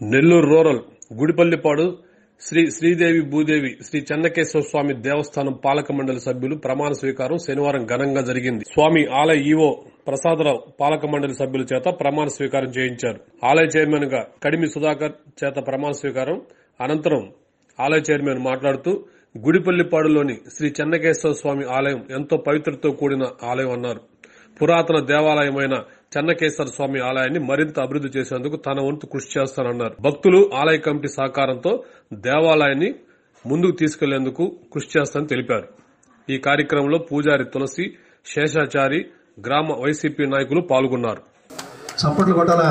Nellore rural Gudipallipadu Sri Sridevi Bhudevi Sri Chennakeswara Swamy దేవస్థానం పాలక మండలి సభ్యులు ప్రమాణ స్వీకారం శనివారం ఘనంగా జరిగింది స్వామి ఆలయ ఈవో ప్రసాదరావు పాలక మండలి సభ్యుల చేత ప్రమాణ స్వీకారం చేయించారు ఆలయ చైర్మన్ గా కడిమి సుధాకర్ చేత ప్రమాణ స్వీకారం అనంతరం ఆలయ చైర్మన్ మాట్లాడుతూ గుడిపల్లిపాడులోని శ్రీ చెన్నకేశ్వర స్వామి ఆలయం ఎంతో పవిత్రతో కూడిన ఆలయం అన్నారు పురాతన దేవాలయమైన చెన్నకేశ్వర స్వామి ఆలయాన్ని మరింత అభివృద్ధి చేసేందుకు తన వంతు కృషి చేస్తానన్నారు భక్తులు ఆలయ కమిటీ సహకారంతో దేవాలయాన్ని ముందుకు తీసుకెళ్లేందుకు కృషి చేస్తానని తెలిపారు ఈ కార్యక్రమంలో పూజారి తులసి శేషాచారి గ్రామ వైసీపీ నాయకులు పాల్గొన్నారు చప్పట్లు కొట్టాలా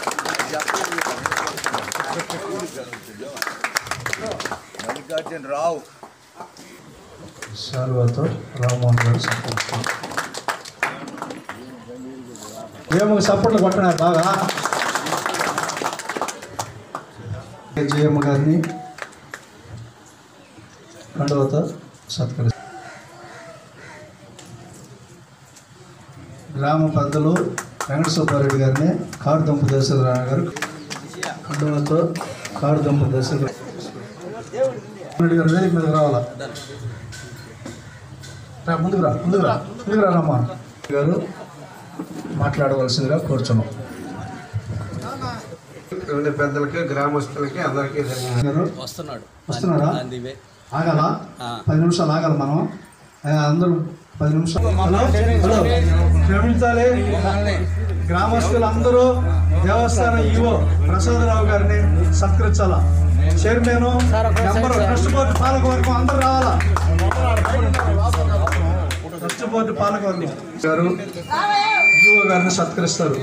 మల్లికార్జున రావు శాలువాతో రామ్మోహన్ గారు సంతోషం ఏమో చప్పట్లు కొట్టినారు బాగా జయమ్మ గారిని కండువతో సత్కరి గ్రామ పెద్దలు వెంకట సుబ్బారెడ్డి గారిని కారుదంపు దశరథరావు గారు కండువతో కారుదంపు దశరథ రెడ్డి గారు వేదిక మీదకి రావాలా రా ముందుకు రా ముందుకు రా ముందుకు రా రమ్మా గారు మాట్లాడవలసిందిగా కోరుచున్నాం ఉండే పెద్దలకి గ్రామస్తులకి అందరికీ ధన్యవాదాలు. గారు వస్తున్నాడు వస్తున్నారా అందువే ఆగాల ఆ. పది నిమిషాలు ఆగాల మనం ఆ, అందరూ పది నిమిషాలు హలో హలో క్షమించాలి గ్రామస్తులు అందరూ దేవస్థానం ఈవో ప్రసాదరావు గారిని సత్కరించాలా చైర్మన్ మెంబర్ ట్రస్ట్ బోర్డు పాలకవర్గం అందరూ రావాలా ట్రస్ట్ బోర్డు పాలకవర్గం గారు ఈవో గారిని సత్కరిస్తారు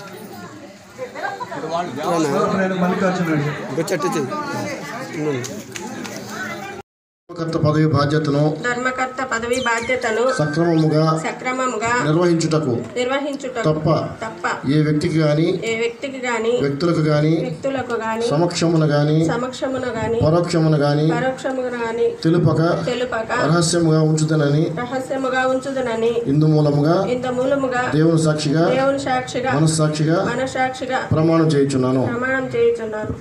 నేను మల్లికార్జున రెడ్డి కర్త పదవి బాధ్యతను ధర్మకర్త పదవి బాధ్యతను సక్రమముగా సక్రమంగా నిర్వహించుటకు నిర్వహించుట తప్ప తప్ప ఏ వ్యక్తికి గాని ఏ వ్యక్తికి గాని వ్యక్తులకు గాని వ్యక్తులకు గాని సమక్షమున గాని సమక్షమున గాని పరోక్షమున గాని పరోక్షమున గాని తెలుపక తెలుపక రహస్యముగా ఉంచుదనని రహస్యముగా ఉంచుదునని ఇందు మూలముగా ఇంత మూలముగా దేవుని సాక్షిగా దేవుని సాక్షిగా మనస్సాక్షిగా మనసాక్షిగా ప్రమాణం చేయుచున్నాను ప్రమాణం చేయుచున్నాను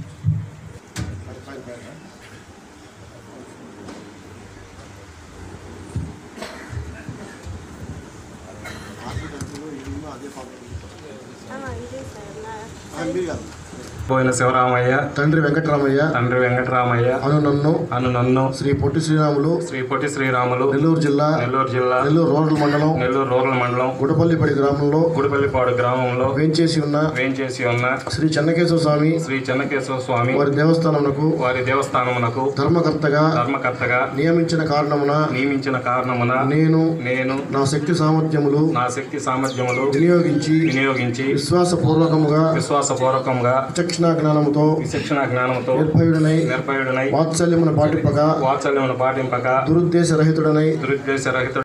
పోయిన శివరామయ్య తండ్రి వెంకటరామయ్య తండ్రి వెంకటరామయ్య అను నన్ను అను నన్ను శ్రీ పొట్టి శ్రీరాములు శ్రీ పొట్టి శ్రీరాములు నెల్లూరు జిల్లా నెల్లూరు జిల్లా నెల్లూరు రూరల్ మండలం నెల్లూరు రూరల్ మండలం గుడపల్లిపడి గ్రామంలో గుడిపల్లిపాడు గ్రామంలో వేంచేసి ఉన్న వేంచేసి ఉన్న శ్రీ చెన్నకేశ్వర స్వామి శ్రీ చెన్నకేశ్వర స్వామి వారి దేవస్థానమునకు వారి దేవస్థానమునకు ధర్మకర్తగా ధర్మకర్తగా నియమించిన కారణమున నియమించిన కారణమున నేను నేను నా శక్తి సామర్థ్యములు నా శక్తి సామర్థ్యములు వినియోగించి వినియోగించి విశ్వాసపూర్వకముగా విశ్వాసపూర్వకంగా విచక్షణ జ్ఞానముతో విశిక్షణ జ్ఞానంతో నిర్భయుడనై నిర్భయుడనై వాత్సల్యమును పాటింపగా వాత్సల్యమును పాటింపక దురుద్దేశ రహితుడనై దురుద్దేశ రహిత